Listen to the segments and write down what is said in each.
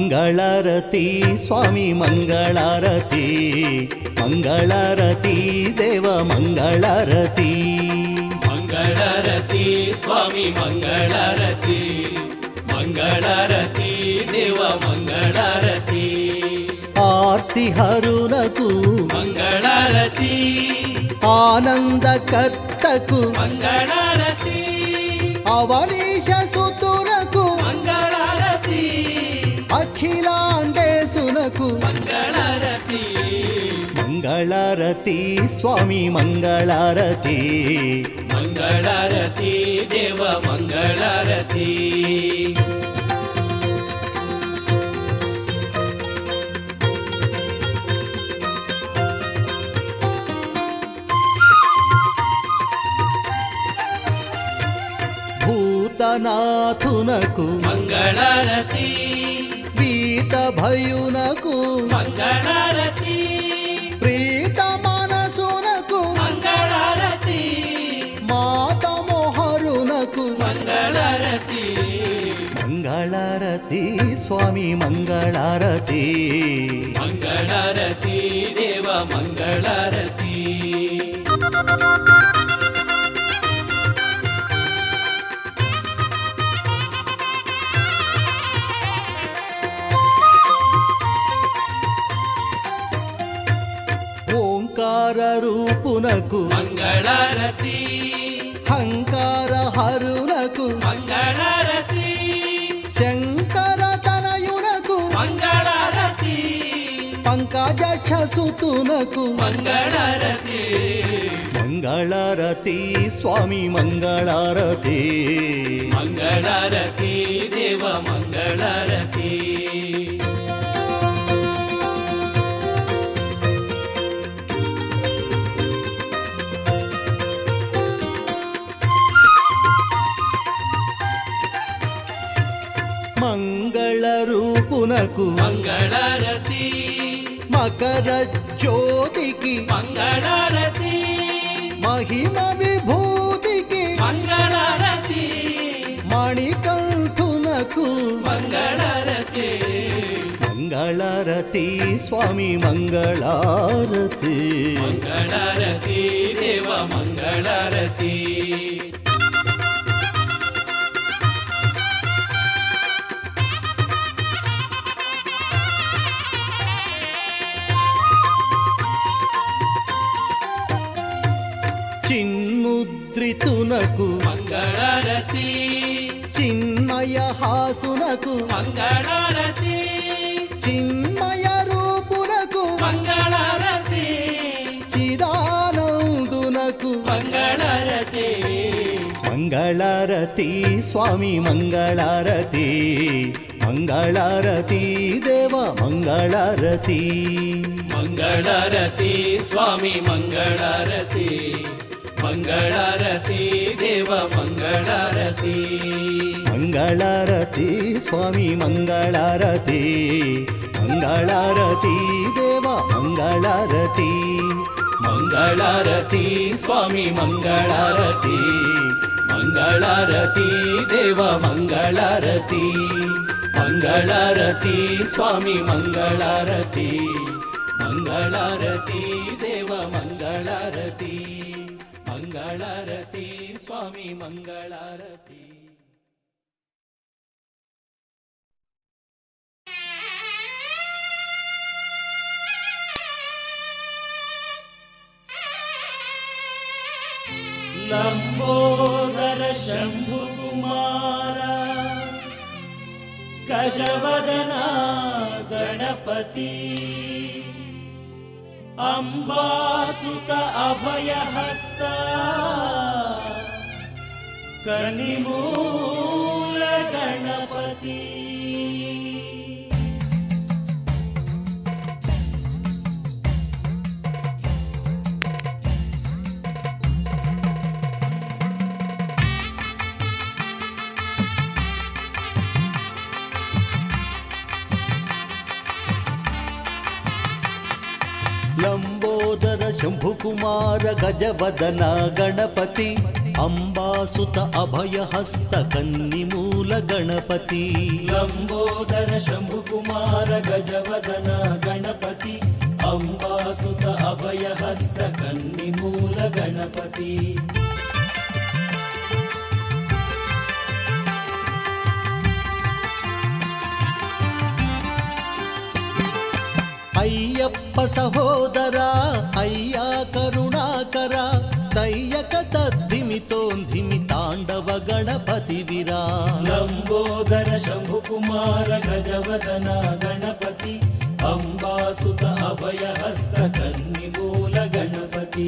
ಮಂಗಳಾರತಿ ಸ್ವಾಮಿ ಮಂಗಳಾರತಿ ಮಂಗಳಾರತಿ ದೇವ ಮಂಗಳಾರತಿ మంగళారతి స్వామి మంగళారతి మంగళారతి దేవ మంగళారతి ఆర్తి హరులకు మంగళారతి ఆనందకర్తకు మంగళారతి అవనీశ సుతునకు మంగళారతి అఖిలాండేశునకు మంగళారతి మంగళారతి స్వామి మంగళారతి మంగళారతి దేవ మంగళారతి భూతనాథునకు మంగళారతి పీత భయునకు మంగళారతి ప్రీత మనసునకు మంగళారతి మాత మోహరునకు మంగళారతి మంగళారతి స్వామి మంగళారతి మంగళారతి దేవ మంగళారతి ఓంకార రూపునకు మంగళారతి హంకార హరునకు మంగళారతి శంకర తనయునకు మంగళారతి పంకజక్ష సుతునకు మంగళారతి మంగళారతి స్వామి మంగళారతి మంగళారతి దేవ మంగళారతి మంగళ రూపునకు మంగళారతి మకర జ్యోతికి మంగళారతి మహిమ విభూతికి మంగళారతి మణికంఠునకు మంగళారతి మంగళారతి స్వామి మంగళారతి మంగళారతి దేవ మంగళారతి చిన్ముద్రితునకు మంగళారతి చిన్మయ హాసునకు మంగళారతి చిన్మయ రూపునకు మంగళారతి చిదానందునకు మంగళారతి మంగళారతి స్వామి మంగళారతి మంగళారతి దేవ మంగళారతి మంగళారతి స్వామి మంగళారతి మంగళారతి దేవ మంగళారతి మంగళారతి స్వామి మంగళారతి మంగళారతి దేవ మంగళారతి మంగళారతి స్వామి మంగళారతి మంగళారతి దేవ మంగళారతి మంగళారతి స్వామి మంగళారతి మంగళారతి దేవ మంగళారతి మంగళారతి స్వామి మంగళారతి లంబోదర శంభుకుమార గజవదన గణపతి అంబాసుత అభయహస్త కనిమూల గణపతి లంబోదర శంభుకుమార గజవదన గణపతి అంబాసుత అభయహస్త కన్నిమూల కన్నిమూల గణపతి లంబోదర శంభుకుమార గజవదన గణపతి అంబాసుత అభయహస్త కన్నిమూల గణపతి అయ్యప్ప సహోదర అయ్యా కరుణాకర తయ్యక తద్ధిమితోంధిమి తాండవ గణపతి విరా లంబోదర శంభుకుమార గజవదన గణపతి అంబాసుత అభయహస్త కన్నిమూల గణపతి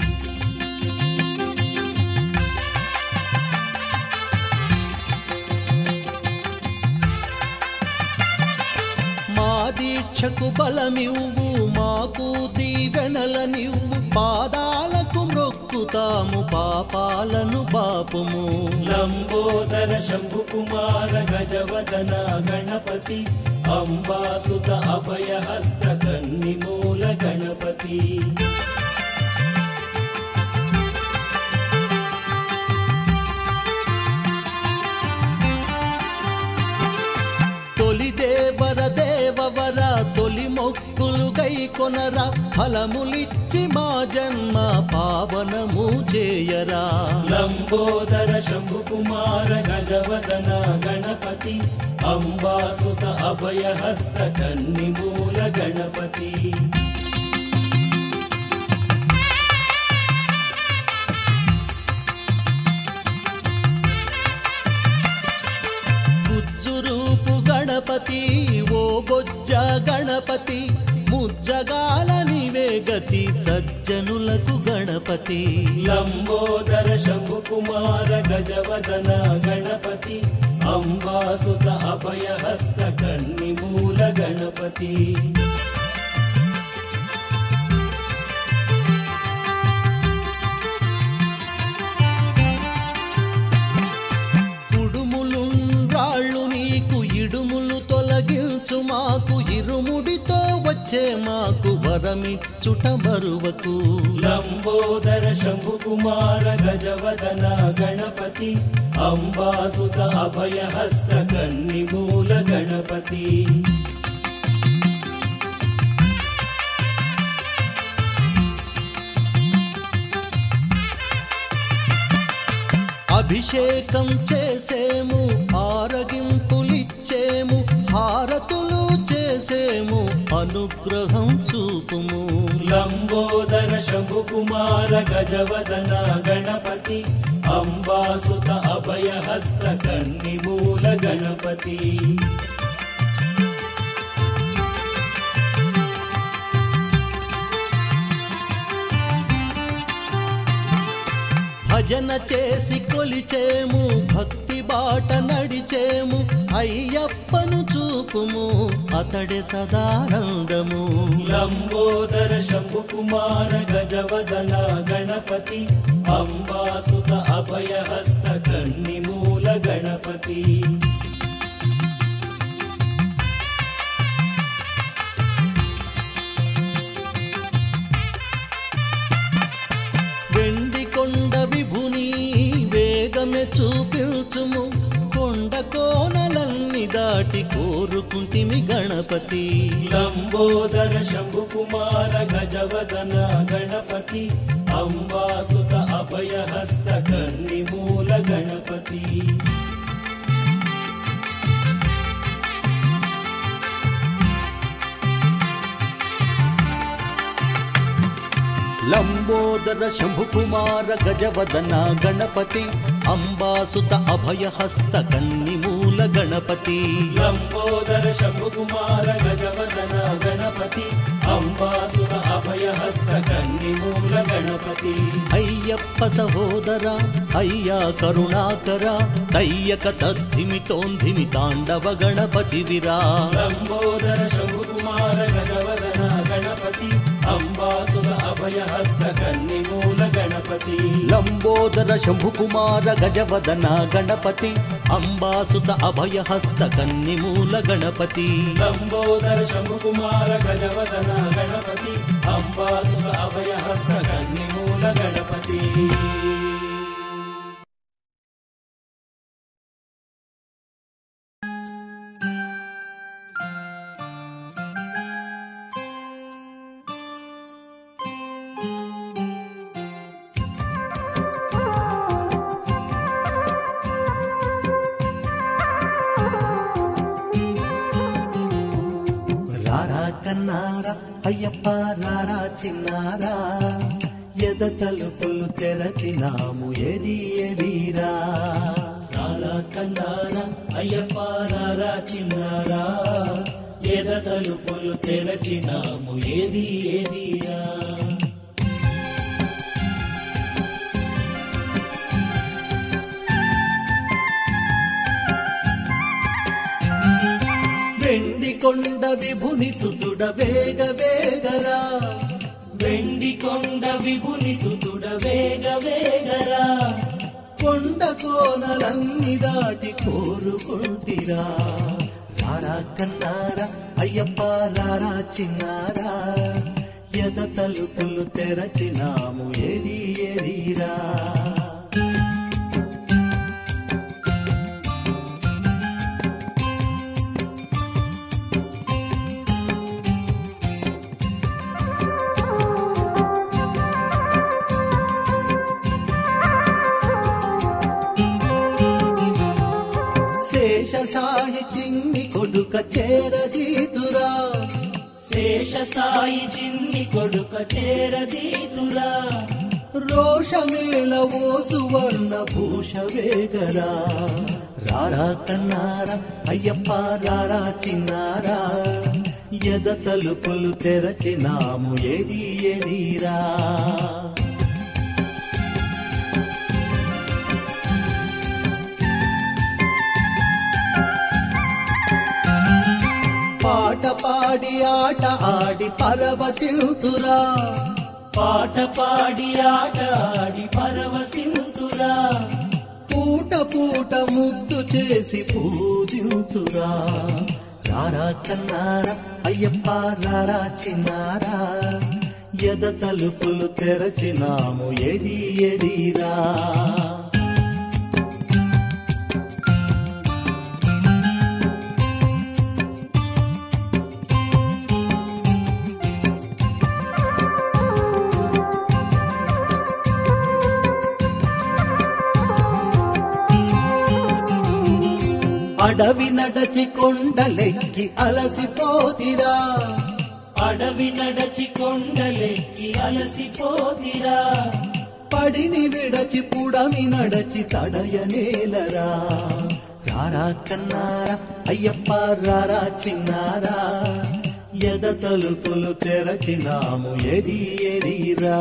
మా దీక్షకు బలమివ్వు మాకు దీవెనలనివ్వు పాదాలకు మ్రొక్కుతాము పాపాలను బాపుము లంబోదర శంభుకుమార గజవదన గణపతి అంబాసుత అభయహస్త కన్నిమూల గణపతి తొలి దేవర దేవవర తొలి మొక్కులు గై కొనర ఫలములిచ్చి మా జన్మ పావనము చేయరా లంబోదర శంభుకుమార గజవదన గణపతి అంబాసుత అభయహస్త కన్నిమూల గణపతి గుజ్జురూపు గణపతి ఓ బొజ్జ గణపతి ముజ్జగాల నీవే గతి సజ్జనులకు గణపతి లంబోదర శంభుకుమార గజవదన గణపతి అంబాసుత అభయహస్త కన్నిమూల గణపతి కుడుములుండ్రాళ్ళు నీకు ఇడుములు తొలగించు మాకు ఇరుముడితో వచ్చే మాకు వరమిచ్చుట బరువకు లంబోదర శంభుకుమార గజవదన గణపతి అంబాసుత అభయహస్త కన్నిమూల గణపతి అభిషేకం చేసేము ఆరగింపులిచ్చేము హారతులు చేసేము అనుగ్రహం చూపుము లంబోదర శంభుకుమార గజవదన గణపతి అంబాసుత అభయహస్త కన్నిమూల గణపతి భజన చేసి కొలిచేము భక్తి బాట నడిచేము అయ్యప్పను చూపుము అతడే సదానందము లంబోదర శంభుకుమార గజవదన గణపతి అంబాసుత అభయహస్త కన్నిమూల గణపతి వెండి కొండ విభుని వేగమే చూపించుము కొండ కోనలన్ని దాటి కోరుకుంటిమి గణపతి లంబోదర శంభుకుమార గజవదన గణపతి అంబాసుత అభయహస్త కన్నిమూల గణపతి లంబోదర శంభుకుమార గజవదన గణపతి అంబాసుత అభయహస్త కన్నిమూల గణపతి లంబోదర శంభుకుమార గజవదన గణపతి అంబాసుర అభయహస్త కన్నిమూల గణపతి అయ్యప్ప సహోదర అయ్యా కరుణాకర తయ్యక తద్ధిమితోంధిమి తాండవ గణపతి విరా లంబోదర శంభుకుమార గజవదన గణపతి అంబాసుర అభయహస్త కన్నిమూల గణపతి లంబోదర శంభుకుమార గజవదన గణపతి అంబాసుత అభయహస్త కన్నిమూల గణపతి లంబోదర శంభుకుమార గజవదన గణపతి అంబాసుర అభయహస్త కన్నిమూల గణపతి కన్నారా అయ్యప్ప రారా చిన్నారా ఎద తలుపులు తెరచినాము ఏది ఏదిరా రారా కన్నారా అయ్యప్ప రారా చిన్నారా ఎద తలుపులు తెరచినాము ఏది ఏదిరా వెండి కొండ విభుని సుతుడ వేగ వేగరా వెండి కొండ విభుని సుతుడ వేగ వేగరా కొండ కోనలన్నీ దాటి కోరుకుంటిరా రారా కన్నారా అయ్యప్ప రారా చిన్నారా ఎద తలుపులు తెరచినాము ఏది ఏదిరా శేష సాయి చిన్ని కొడుక చేరదీతురా శేష సాయి చిన్ని కొడుక చేరదీతురా రోషమేల ఓ సువర్ణ భూష వేగరా రారా కన్నారా అయ్యప్ప రారా చిన్నారా ఎద తలుపులు తెరచినాము ఏది ఏదిరా పాట పాడి ఆట ఆడి పరవశిల్తురా పాట పాడి ఆట ఆడి పరవశింతురా పూట పూట ముద్దు చేసి పూజింతురా రారా కన్నారా అయ్యప్ప రారా చిన్నారా ఎద తలుపులు తెరచినాము ఏది ఎదిరా అడవి నడచి కొండలెక్కి అలసిపోతిరా అడవి నడచి కొండలెక్కి అలసిపోతిరా పడిని విడచి పుడమి నడచి తడయనేలరా రారా కన్నారా అయ్యప్ప రారా చిన్నారా ఎద తలుపులు తెరచినాము ఎది ఎదిరా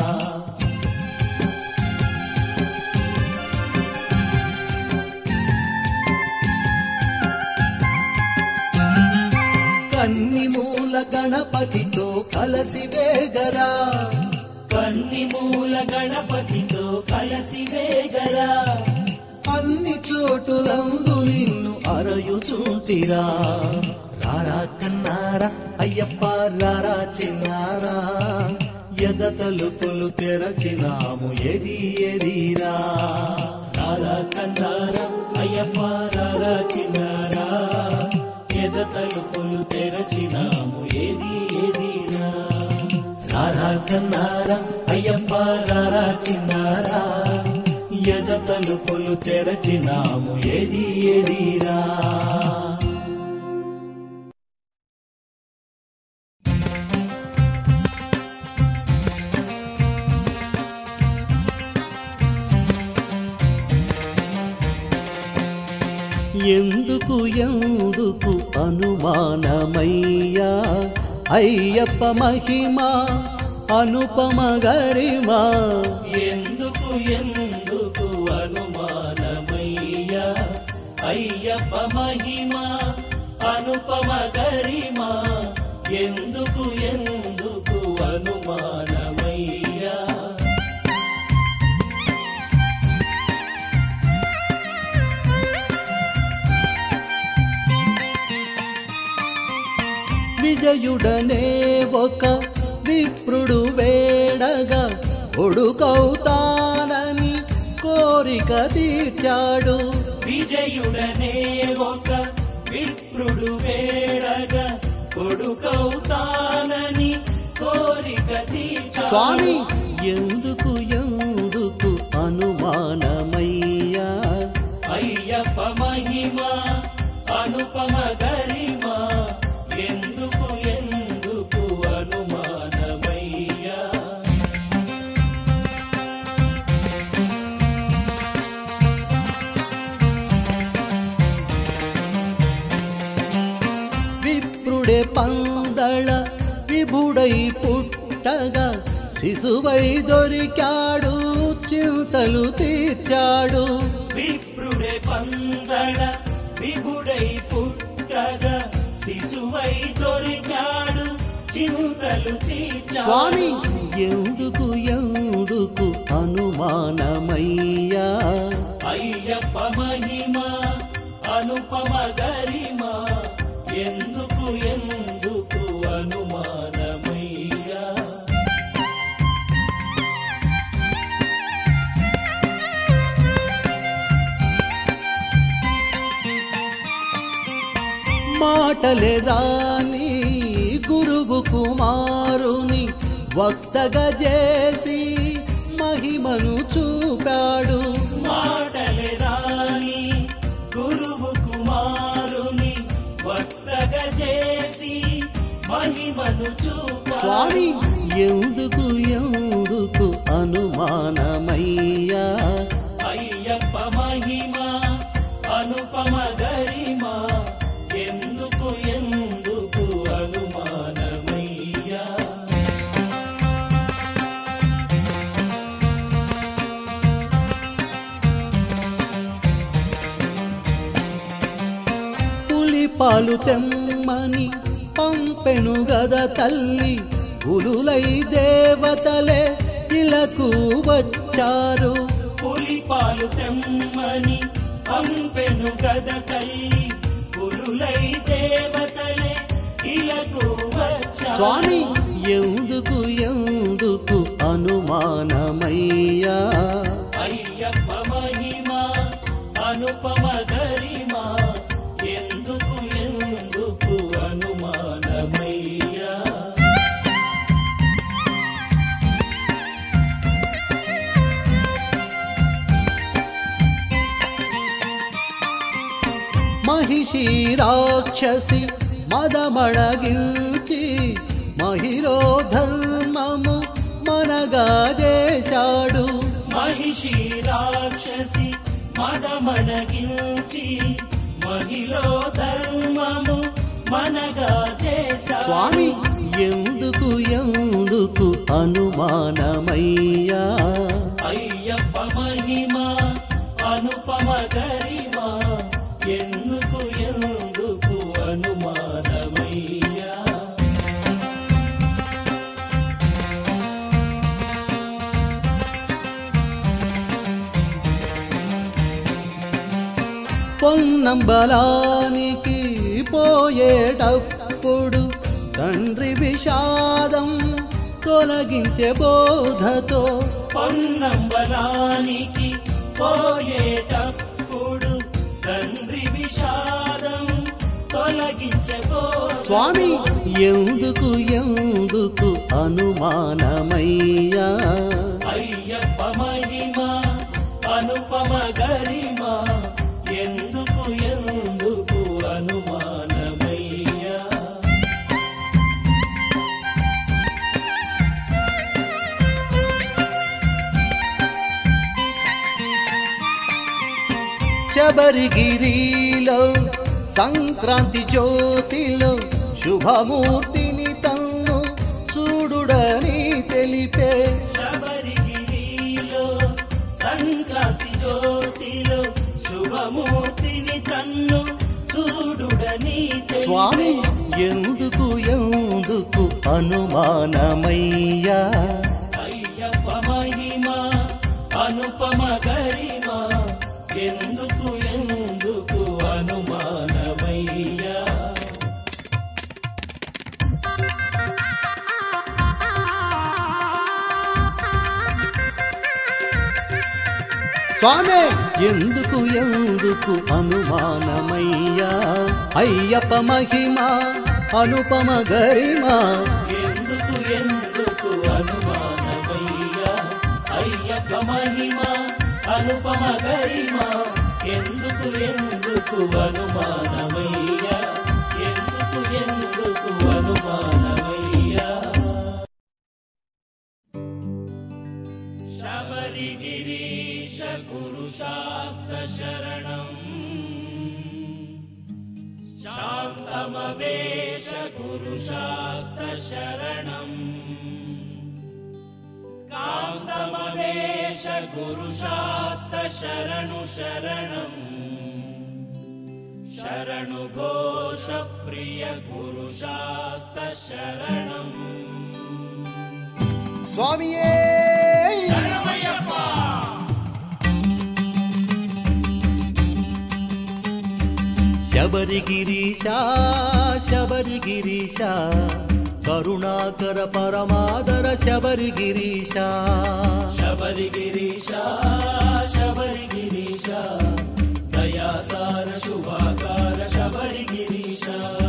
కన్ని మూల గణపతితో కలసి వేగరా కన్ని మూల గణపతితో కలసి వేగరా అన్ని చోటులందు నిన్ను అరయుచుంటిరా రారా కన్నారా అయ్యప్ప రారా చిన్నారా ఎద తలుపులు తెరచినాము ఎది ఎదిరా రారా కన్నారా అయ్యప్ప రారా చిన్నారా ఎద తలుపులు తెరచినాము ఏది ఏదిరా రారా కన్నారా అయ్యప్ప రారా చిన్నారా ఎద తలుపులు తెరచినాము ఏది ఎదిరా ఎందుకు ఎందుకు అనుమానమయ్యా అయ్యప్ప మహిమ అనుపమ గరిమా ఎందుకు ఎందుకు అనుమానమయ్యా అయ్యప్ప మహిమ అనుపమ గరిమా ఎందుకు ఎందుకు అనుమానమయ్యా విజయుడనే ఒక విప్రుడు వేడగా కొడుకవుతానని కోరిక తీర్చాడు విజయుడనే ఒక విప్రుడు వేడగా కొడుకవుతానని కోరిక తీర్చాడు. స్వామి ఎందుకు ఎందుకు అనుమానమయ్యా అయ్యప్ప మహిమ అనుపమ గరిమ ఎందుకు ఎందుకు విప్రుడే పందళ విభుడై పుట్టగా శిశువై దొరికాడు చింతలు తీర్చాడు విప్రుడే పందడ విభుడై పుట్టగా శిశువై దొరికాడు చింతలు తీర్చాడు స్వామి ఎందుకు ఎందుకు అనుమానమయ్యా అయ్యప్ప మహిమ అనుపమ గరిమ ఎందుకు ఎందుకు అనుమానమయ్యా మాటలే రాని గురువు కుమారుని వక్తగా చేసి మహిమను చూపాడు మాటలే రాని గురువు కుమారుని వక్తగా చేసి మహిమను చూపా స్వామి ఎందుకు ఎందుకు అనుమానమయ్యా అయ్యప్ప మహిమ అనుపమ గరిమ ఎందుకు ఎందుకు అనుమానమయ్యా పులి పాలు తెమ్మని పంపెను గద తల్లి పులులై దేవతలే ఇలకు వచ్చారు పులి పాలు తెమ్మని పంపెను గద తల్లి పులులై దేవతలే ఇలకు వచ్చా స్వామి ఎందుకు ఎందుకు అనుమానమయ్యా అయ్యప్ప మహిమ అనుపమ గరిమ ఎందుకు ఎందుకు అనుమానమయ్యా మహిషి రాక్షసి మదమణగించి మహిలో ధర్మము మనగా చేశాడు మహిషి రాక్షసి మదమణగించి మహిలో ధర్మము మనగా చేసా స్వామి ఎందుకు ఎందుకు అనుమానమయ్యా అయ్యప్ప మహిమ అనుపమ గరిమ ఎందుకు ఎందుకు అనుమానమయ్యా పొన్నంబలానికి పోయేటప్పుడు తండ్రి విషాదం తొలగించే బోధతో పొన్నంబలానికి పోయేటప్పుడు తండ్రి విషాదం తొలగించబో స్వామి ఎందుకు ఎందుకు అనుమానమయ్యా అయ్యప్ప మహిమ అనుపమ గరిమ ఎందుకు ఎందుకు అనుమానమయ్యా శబరిగిరిలో సంక్రాంతి జ్యోతిలో శుభమూర్తిని తన్ను చూడుడని తెలిపే శబరిగిరిలో సంక్రాంతి జ్యోతిలో శుభమూర్తిని తన్ను చూడుడని తెలిపే. స్వామి ఎందుకు ఎందుకు అనుమానమయ్యా అయ్యప్ప మహిమ అనుపమ గరిమ ఎందుకు ఎందుకు అనుమానమయ్యా స్వామి ఎందుకు ఎందుకు అనుమానమయ్యా అయ్యప్ప మహిమ అనుపమ గరిమ ఎందుకు ఎందుకు అనుమానమయ్యా అయ్యప్ప మహిమ అనుపమ గరిమ ఎందుకు ఎందుకు అనుమానమయ్యా ఎందుకు ఎందుకు అనుమానమయ్యా శబరిగిరీశ గురు శాస్త్ర శరణం శాంత कान्तमवेश गुरुशास्त्रशरणम् कान्तमवेश गुरुशास्त्रशरणु शरणम् शरणु घोषप्रिय गुरुशास्त्रशरणम् స్వామియే शरणमय्यप्पा శబరిగిరీశ శబరిగిరీశ కరుణాకర పరమాదర శబరిగిరీశ శబరిగిరీశ శబరిగిరీశ దయాసార శుభాకార శబరిగిరీశ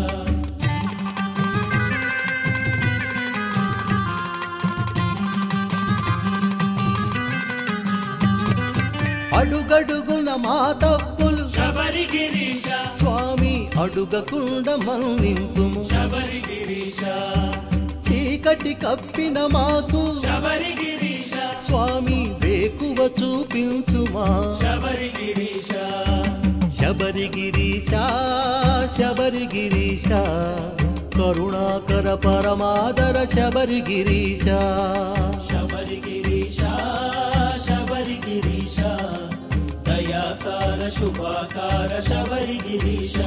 అడుగడుగున మా తప్పులు శబరిగిరీశ స్వామి అడుగకుండ మన్నింతుము శబరిగిరీశ చీకటి కప్పిన మాకు శబరిగిరీశ స్వామి వేకువ చూపించుమా శబరిగిరీశ శబరిగిరీశ శబరిగిరీశ కరుణాకర పరమాదర శబరిగిరీశ శబరిగిరీశ శబరిగిరీశ దయాసార శుభాకార శబరిగిరీశ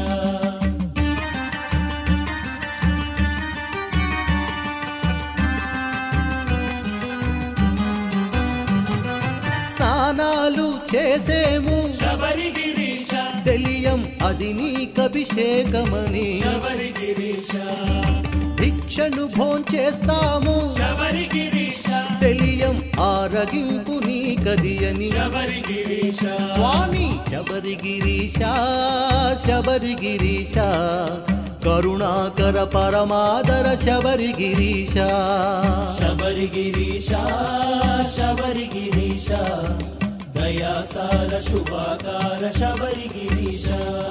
స్నానాలు చేసేము శబరిగిరీశ తెలియం అది నీకభిషేకమని శబరిగిరీశ భిక్షను భోంచేస్తాము శబరిగిరీశ తెలియం ఆరగింపు నీకది అని శబరిగిరీశ స్వామి శబరిగిరీశ శబరిగిరీశ కరుణాకర పరమాదర శబరిగిరీశ శబరిగిరీశ శబరిగిరీశ దయాసార శుభాకార శబరిగిరీశ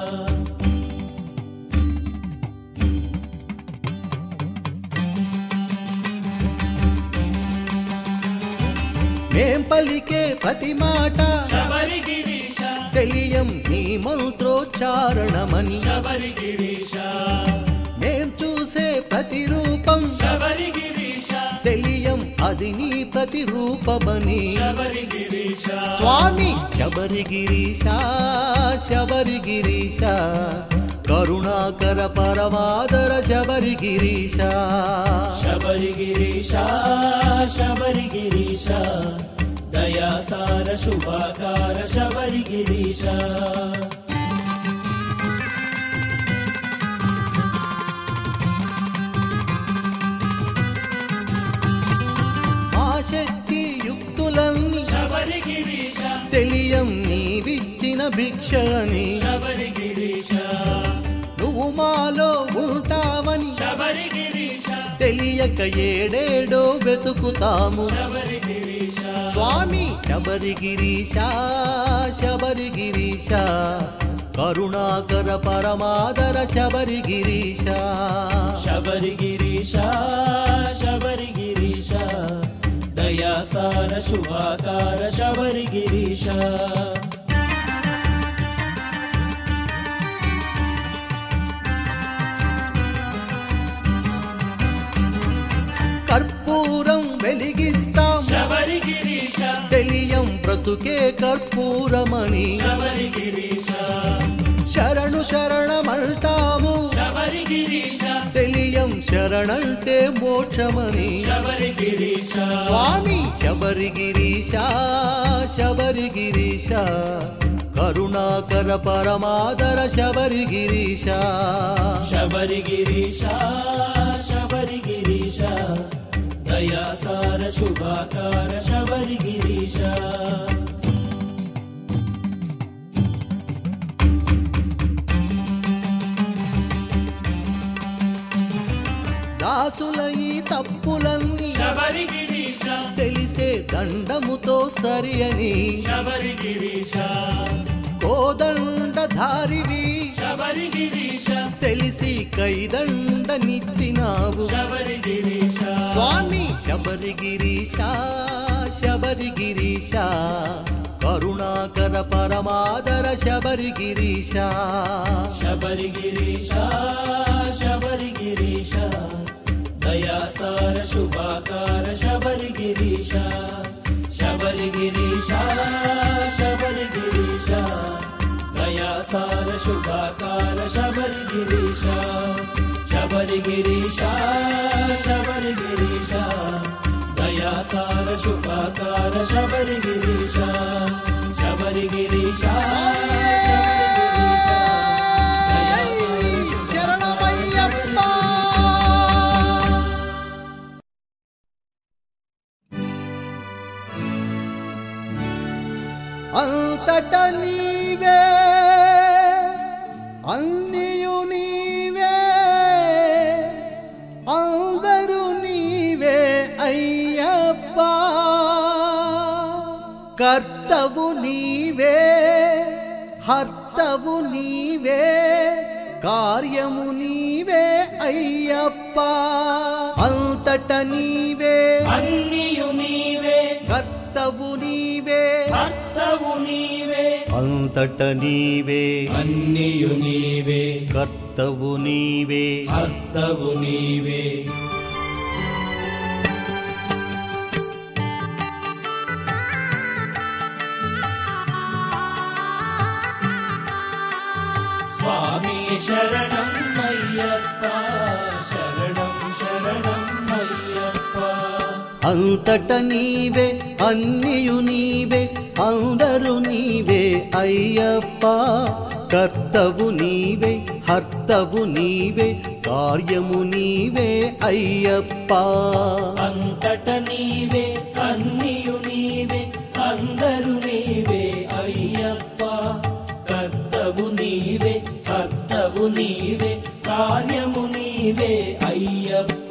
మేం పలికే ప్రతి మాట శబరిగిరీశ తెలియం నీ మంత్రోచ్చారణమని శబరిగిరీశ మేం చూసే ప్రతి రూపం శబరిగిరీశ తెలియం అది నీ ప్రతిరూపమని శబరిగిరీశ స్వామి శబరిగిరీశ శబరిగిరీశ కరుణాకర పరమాదర శబరిగిరీశ శబరిగిరీశ శబరిగిరీశ దయాసార శుభాకార శబరిగిరీశ మా శక్తి యుక్తులన్నీ శబరిగిరీశ తెలియం నీవిచ్చిన భిక్ష అని శబరిగిరీశ నువ్వు మాలో ఉంటావని శబరిగిరీశ తెలియక ఏడేడో వెతుకుతాము శబరిగిరీశ స్వామి శబరిగిరీశ శబరిగిరీశ కరుణాకర పరమాదర శబరిగిరీశ శబరిగిరీశ శబరిగిరీశ దయాసార శుభాకార శబరిగిరీశ కర్పూరం వెలిగిస్తాం శబరిగిరీశ తెలియం బ్రతుకే కర్పూరమని శబరిగిరీశ శరణు శరణమంటాము శబరిగిరీశ తెలియం శరణంటే మోక్షమని శబరిగిరీశ స్వామి శబరిగిరీశ శబరిగిరీశ కరుణాకర పరమాదర శబరిగిరీశ శబరిగిరీశ శబరిగిరీశ దయాసార శుభాకార శబరిగిరీశ దాసుల ఈ తప్పులన్నీ శబరిగిరీశ తెలిసే దండముతో సరి అని శబరిగిరీశ కోదండధారివి శబరిగిరీశ తెలిసి కైదండనిచ్చినావు శబరిగిరీశ స్వామి శబరిగిరీశ శబరిగిరీశ కరుణాకర పరమాదర శబరిగిరీశ శబరిగిరీశ శబరిగిరీశ దయాసార శుభాకార శబరిగిరీశ శబరిగిరీశ శబరిగిరీశ దయాసార శుభాకార శబరిగిరీశ శబరిగిరీశ శబరిగిరీశ దయాసార శుభాకార శబరిగిరీశ శబరిగిరీశ శబరిగిరీశ శరణమయ్యప్ప అంతట నీవే అన్నియు నీవే అందరూ నీవే అయ్యప్ప కర్తవు నీవే హర్తవు నీవే కార్యము నీవే అయ్యప్ప అంతట నీవే అన్నియు నీవే కర్తవు నీవే భర్తవు నీవే అంతట నీవే అన్నియు నీవే కర్తవు నీవే భర్తవు నీవే స్వామి శరణం అయ్యప్ప శరణం శరణం అయ్యప్ప అంతట నీవే అన్నియు నీవే అందరు నీవే అయ్యప్ప కర్తవు నీవే హర్తవు నీవే కార్యము నీవే అయ్యప్ప అంతట నీవే అన్నియు నీవే అందరు నీవే అయ్యప్ప కర్తవు నీవే కర్తవు నీవే కార్యము నీవే అయ్యప్ప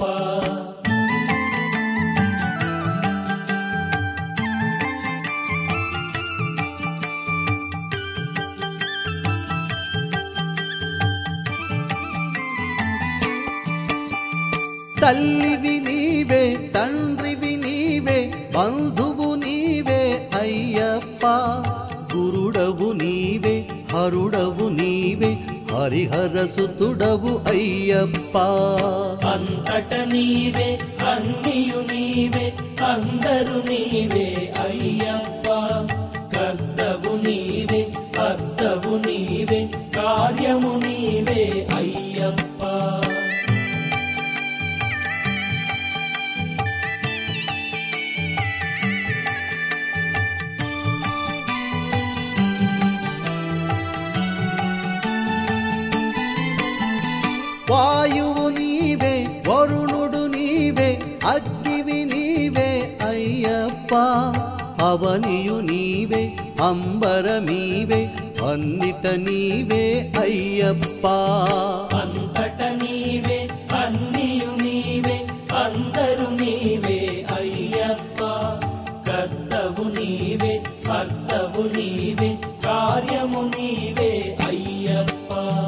తల్లివి నీవే తండ్రివి నీవే బంధువు నీవే అయ్యప్ప గురుడవు నీవే హరుడవు నీవే హరిహరసుతుడవు అయ్యప్ప అంతట నీవే అన్నియు నీవే అందరు నీవే అయ్యప్ప కర్తవు నీవే కర్తవు నీవే కార్యము నీవే అయ్యప్ప వాయువు నీవే వరుణుడు నీవే అగ్నివి నీవే అయ్యప్ప అవనియు నీవే అంబరమీవే అన్నిట నీవే అయ్యప్ప అంతట నీవే అన్నియు నీవే అందరు నీవే అయ్యప్ప కర్తవు నీవే కర్తవు నీవే కార్యము నీవే అయ్యప్ప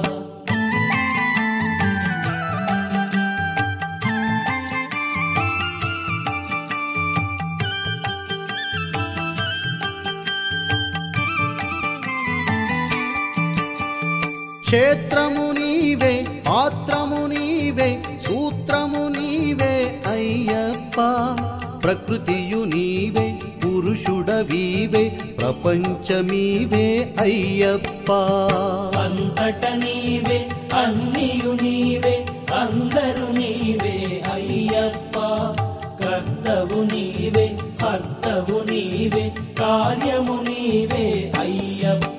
క్షేత్రము నీవే పాత్రము నీవే సూత్రము నీవే అయ్యప్ప ప్రకృతియు నీవే పురుషుడవీవే ప్రపంచమీవే అయ్యప్ప అంతట నీవే అన్నియు నీవే అందరు నీవే అయ్యప్ప కర్తవు నీవే కర్తవు నీవే కార్యము నీవే అయ్యప్ప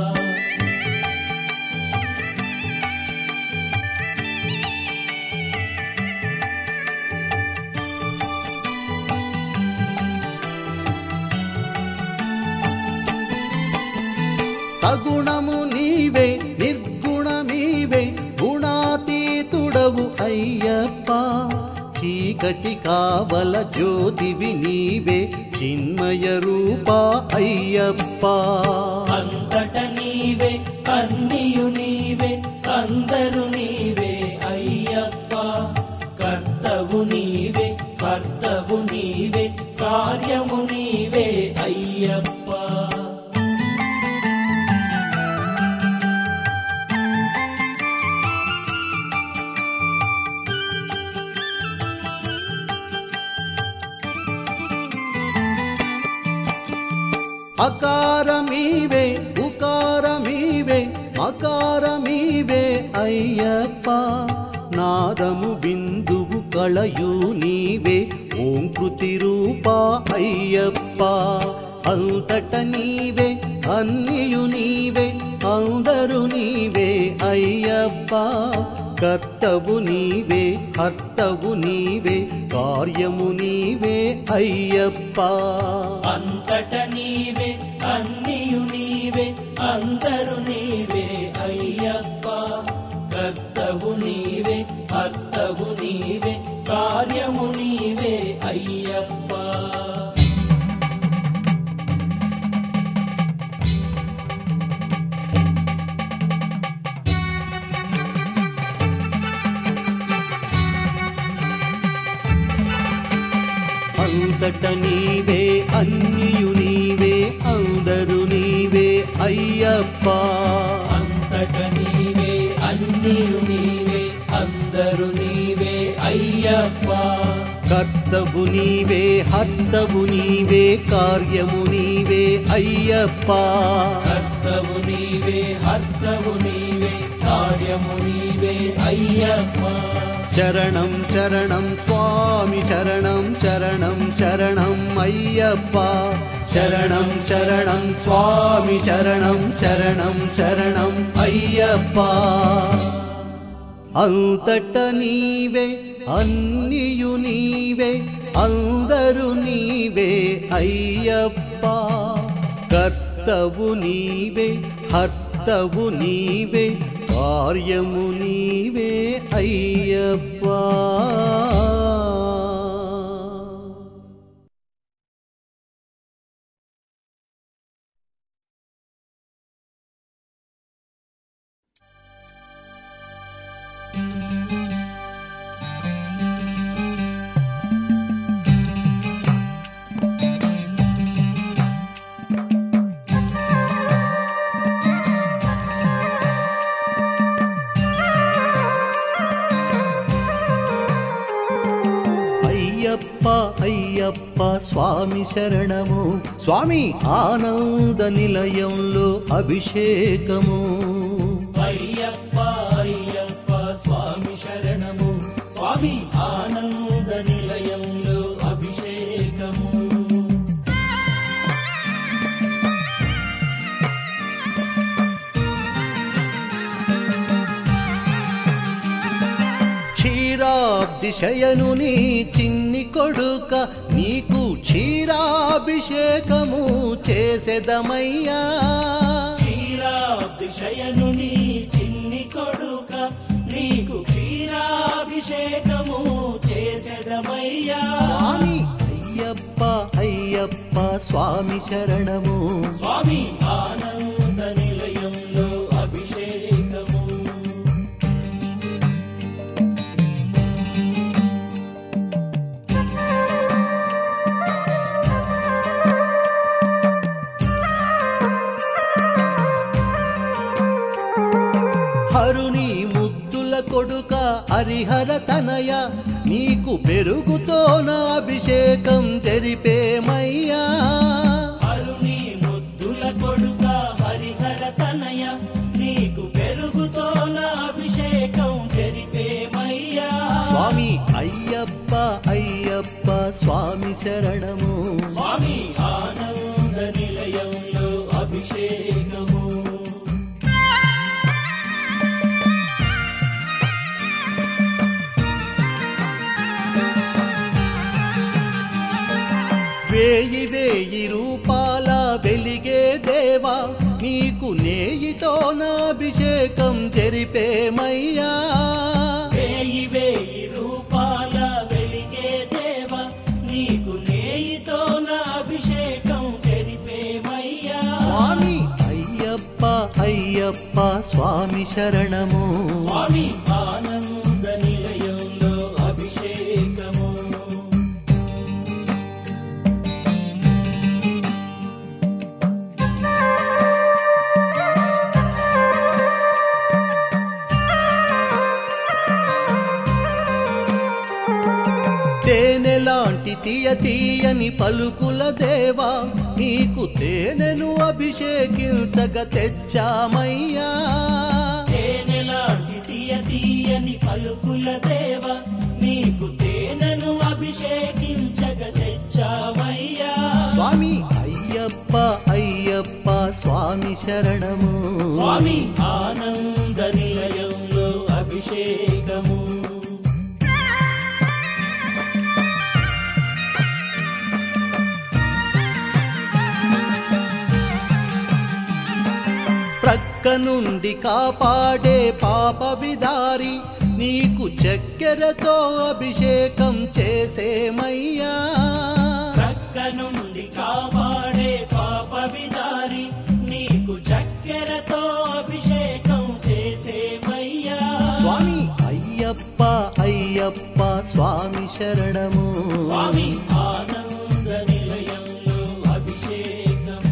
సగుణము నీవే నిర్గుణమీవే గుణాతీతుడవు అయ్యప్ప చీకటి కావల జ్యోతివి నీవే చిన్మయ రూప అయ్యప్ప అంతట నీవే అన్నియు నీవే అందరు నీవే అయ్యప్ప కర్తవు నీవే కర్తవు నీవే కార్యము నీవే అయ్యప్ప అకారమీవే ఉకారమీవే మకారమీవే అయ్యప్ప నాదము బిందువు కళయు నీవే ఓం కృతి రూపా అయ్యప్ప అంతట నీవే అన్నియు నీవే అందరు నీవే అయ్యప్ప కర్తవు నీవే హర్తవు నీవే కార్యము నీవే అయ్యప్ప అంతట నీవే అన్నియు నీవే అందరు నీవే అయ్యప్ప కర్తవు నీవే అర్థవు నీవే కార్యము నీవే అయ్యప్ప అంతట నీవే అన్నియు నీవే అందరు నీవే అయ్యప్ప అంతట నీవే అన్నియు నీవే అందరు నీవే అయ్యప్ప కర్తవు నీవే హర్తవు నీవే కార్యము నీవే అయ్యప్ప కర్తవు నీవే హర్తవు నీవే కార్యము నీవే అయ్యప్ప శరణం శరణం స్వామి శరణం శరణం శరణం అయ్యప్ప శరణం శరణం స్వామి శరణం శరణం శరణం అయ్యప్ప అంతట నీవే అన్నియు నీవే అందరు నీవే అయ్యప్ప కర్తవు నీవే హర్తవు నీవే కార్యము నీవే అయ్యప్ప అయ్యప్ప అయ్యప్ప స్వామి శరణము స్వామి ఆనంద నిలయంలో అభిషేకము అయ్యప్ప అయ్యప్ప స్వామి శరణము స్వామి ఆనంద నిలయంలో అభిషేకము క్షీరాబ్ది శయనుని చిన్ని కొడుక నీకు క్షీరాభిషేకము చేసెదమయ్యా క్షీరాబ్ది శయనుని చిన్ని కొడుక నీకు క్షీరాభిషేకము చేసెదమయ్యా స్వామి అయ్యప్ప అయ్యప్ప స్వామి శరణము స్వామి ఆనంద నిలయంలో అభిషేకము హరుని ముద్దుల కొడుక హరిహర తనయ నీకు పెరుగుతోన అభిషేకం జరిపేమయ్యా అరుని ముద్దుల కొడుక హరిహర తనయ నీకు పెరుగుతోన అభిషేకం జరిపేమయ్యా స్వామి అయ్యప్ప అయ్యప్ప స్వామి శరణము స్వామి ఆనంద నిలయంలో అభిషేకము వేయి వేయి రూపాల వెలిగే దేవా నీకు నేయితోన అభిషేకం జరిపేమయ్యా వేయి వేయి రూపాల వెలిగే దేవ నీకు నేయితోన అభిషేకం జరిపేమయ్యా స్వామి అయ్యప్ప అయ్యప్ప స్వామి శరణము స్వామి ఆనంద నిలయంలో అభిషేకము తేనెలాంటి తీయ తీయని పలుకుల దేవా నీకు తేనెను అభిషేకించగ తెచ్చామయ్యా తేనెలాంటి తీయ తీయని పలుకుల దేవ నీకు తేనెను అభిషేకించగ తెచ్చామయ్యా స్వామి అయ్యప్ప అయ్యప్ప స్వామి శరణము స్వామి ఆనంద నిలయంలో అభిషేకము ప్రక్క నుండి కాపాడే పాప విదారి నీకు చక్కెరతో అభిషేకం చేసేమయ్యా ప్రక్క నుండి కాపాడే పాప విదారి నీకు చక్కెరతో అభిషేకం చేసేమయ్యా స్వామి అయ్యప్ప అయ్యప్ప స్వామి శరణము స్వామి ఆనంద నిలయంలో అభిషేకము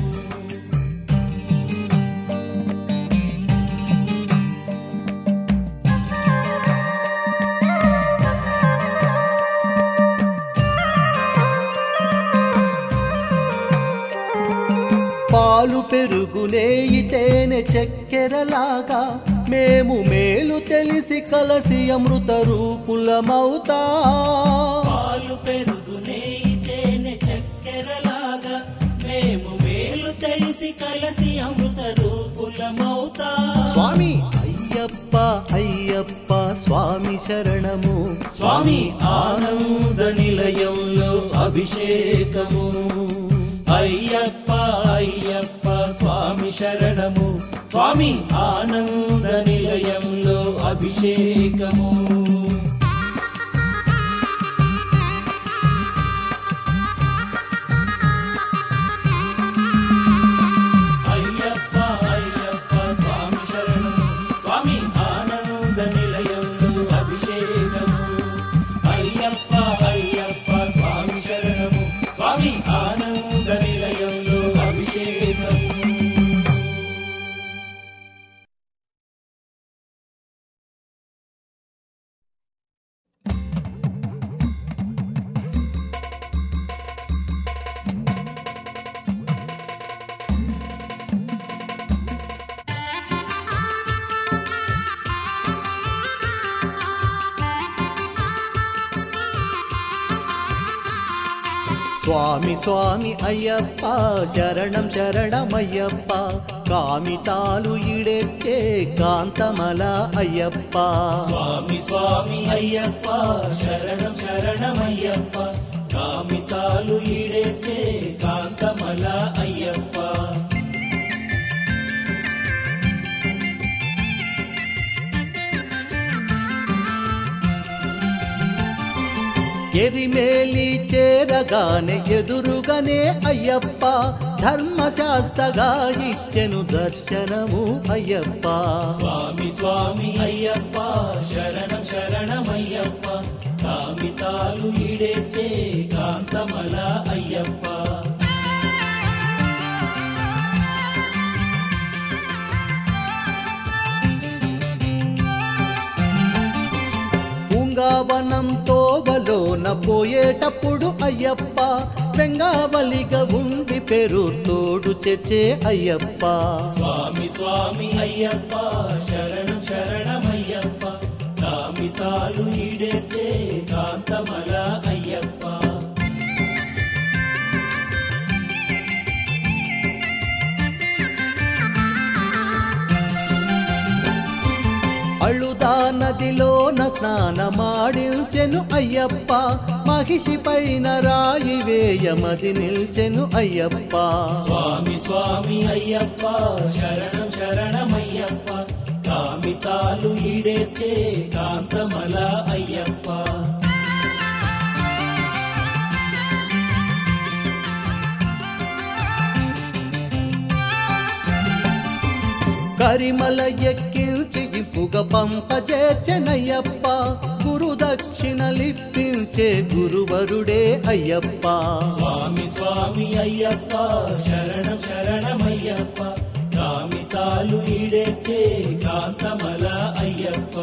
పాలు పెరుగు నేయి తేనె చక్కెరలాగా మేము మేలు తెలిసి కలసి అమృత రూపులమవుతా పాలు పెరుగు నెయ్యి తేనె చక్కెరలాగా మేము మేలు తెలిసి కలసి అమృత రూపులమవుతా స్వామి అయ్యప్ప అయ్యప్ప స్వామి శరణము స్వామి ఆనంద నిలయంలో అభిషేకము అయ్యప్ప అయ్యప్ప స్వామి శరణము స్వామి ఆనంద నిలయంలో అభిషేకము అయ్యప్ప అయ్యప్ప స్వామి శరణము స్వామి ఆనంద నిలయంలో అభిషేకము అయ్యప్ప అయ్యప్ప స్వామి శరణము స్వామి ఆనంద నిలయంలో అభిషేకము స్వామి స్వామి అయ్యప్ప శరణం శరణమయ్యప్ప కామితాలు ఇడెత్తే కాంతమల అయ్యప్ప స్వామి స్వామి అయ్యప్ప శరణం శరణమయ్యప్ప కామితాలు ఈడేచే కాంతమల అయ్యప్ప ఎరిమేలి చేరగానే ఎదురుగానే అయ్యప్ప ధర్మశాస్త్రగా ఇచ్చెను దర్శనము అయ్యప్ప స్వామి స్వామి అయ్యప్ప శరణం శరణమయ్యప్ప కామితాలు ఈడేచే కాంతమల అయ్యప్ప పూంగావనం తోవలోన పోయేటప్పుడు అయ్యప్ప వెంగావలిగా ఉంది పేరు తోడు చెచ్చే అయ్యప్ప స్వామి స్వామి అయ్యప్ప శరణం శరణమయ్యప్ప కామితాలు ఈడేచే కాంతమల అయ్యప్ప అళుదా నదిలోన స్నానమాడించెను అయ్యప్ప మహిషి పైన రాయి వేయమది నిల్చెను అయ్యప్ప స్వామి స్వామి అయ్యప్ప శరణం శరణమయ్యప్ప కామితాలు ఈడేచే కాంతమల అయ్యప్ప కరిమల ఎక్కించి ఇప్పుగ పంపజేర్చెనయ్యప్ప గురు దక్షిణలిప్పించే గురువరుడే అయ్యప్ప స్వామి స్వామి అయ్యప్ప శరణం శరణమయ్యప్ప కామితాలు ఈడేచే కాంతమల అయ్యప్ప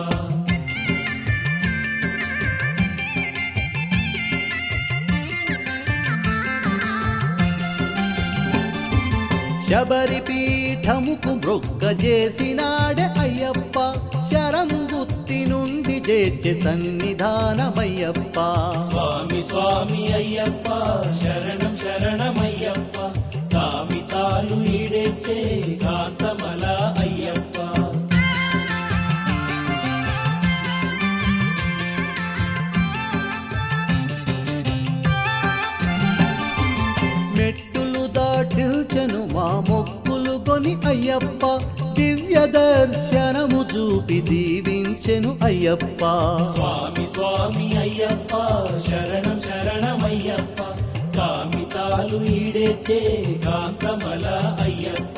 శబరి పీఠముకు మృగ్గ చేసినాడే అయ్యప్ప శరంగుత్తి నుండి చేర్చే సన్నిధానమయ్యప్ప స్వామి స్వామి అయ్యప్ప శరణం శరణమయ్యప్ప కామితాలు ఈడేర్చే కాంతమల అయ్యప్ప మెట్టులు దాటిల్చెను మా మొక్కులు కొని అయ్యప్ప దివ్య దర్శనము చూపి దీవించెను అయ్యప్ప స్వామి స్వామి అయ్యప్ప శరణం శరణమయ్యప్ప కామితాలు ఈడేర్చే కాంతమల అయ్యప్ప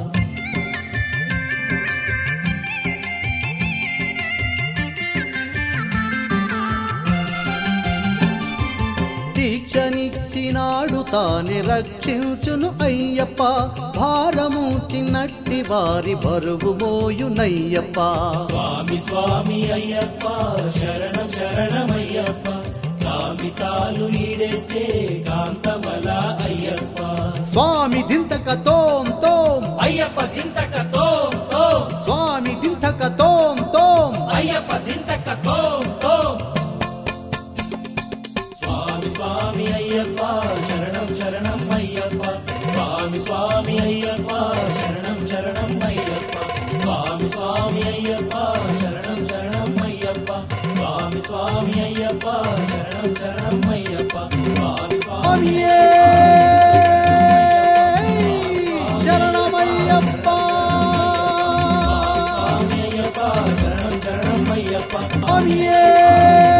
దీక్షనిచ్చినాడు తానే రక్షించును అయ్యప్ప భారము చిన్నట్టి వారి బరువు మోయునయ్యప్ప స్వామి స్వామి అయ్యప్ప శరణం శరణమయ్యప్ప కామితాలు ఈడేర్చే కాంతమల అయ్యప్ప స్వామి దింతక తోం తోం అయ్యప్ప దింతక తోం తోం స్వామి దింతక తోం తోం అయ్యప్ప దింతక తోం తోం స్వామి స్వామి అయ్యప్ప శరణం శరణం అయ్యప్ప స్వామి స్వామి అయ్యప్ప శరణం శరణం అయ్యప్ప స్వామి స్వామి అయ్యప్ప శరణం శరణం అయ్యప్ప స్వామి స్వామి అయ్యప్ప శరణం శరణం అయ్యప్ప స్వామి స్వామి స్వామియే శరణమయ్యప్ప స్వామి అయ్యప్ప శరణం శరణం అయ్యప్ప స్వామియే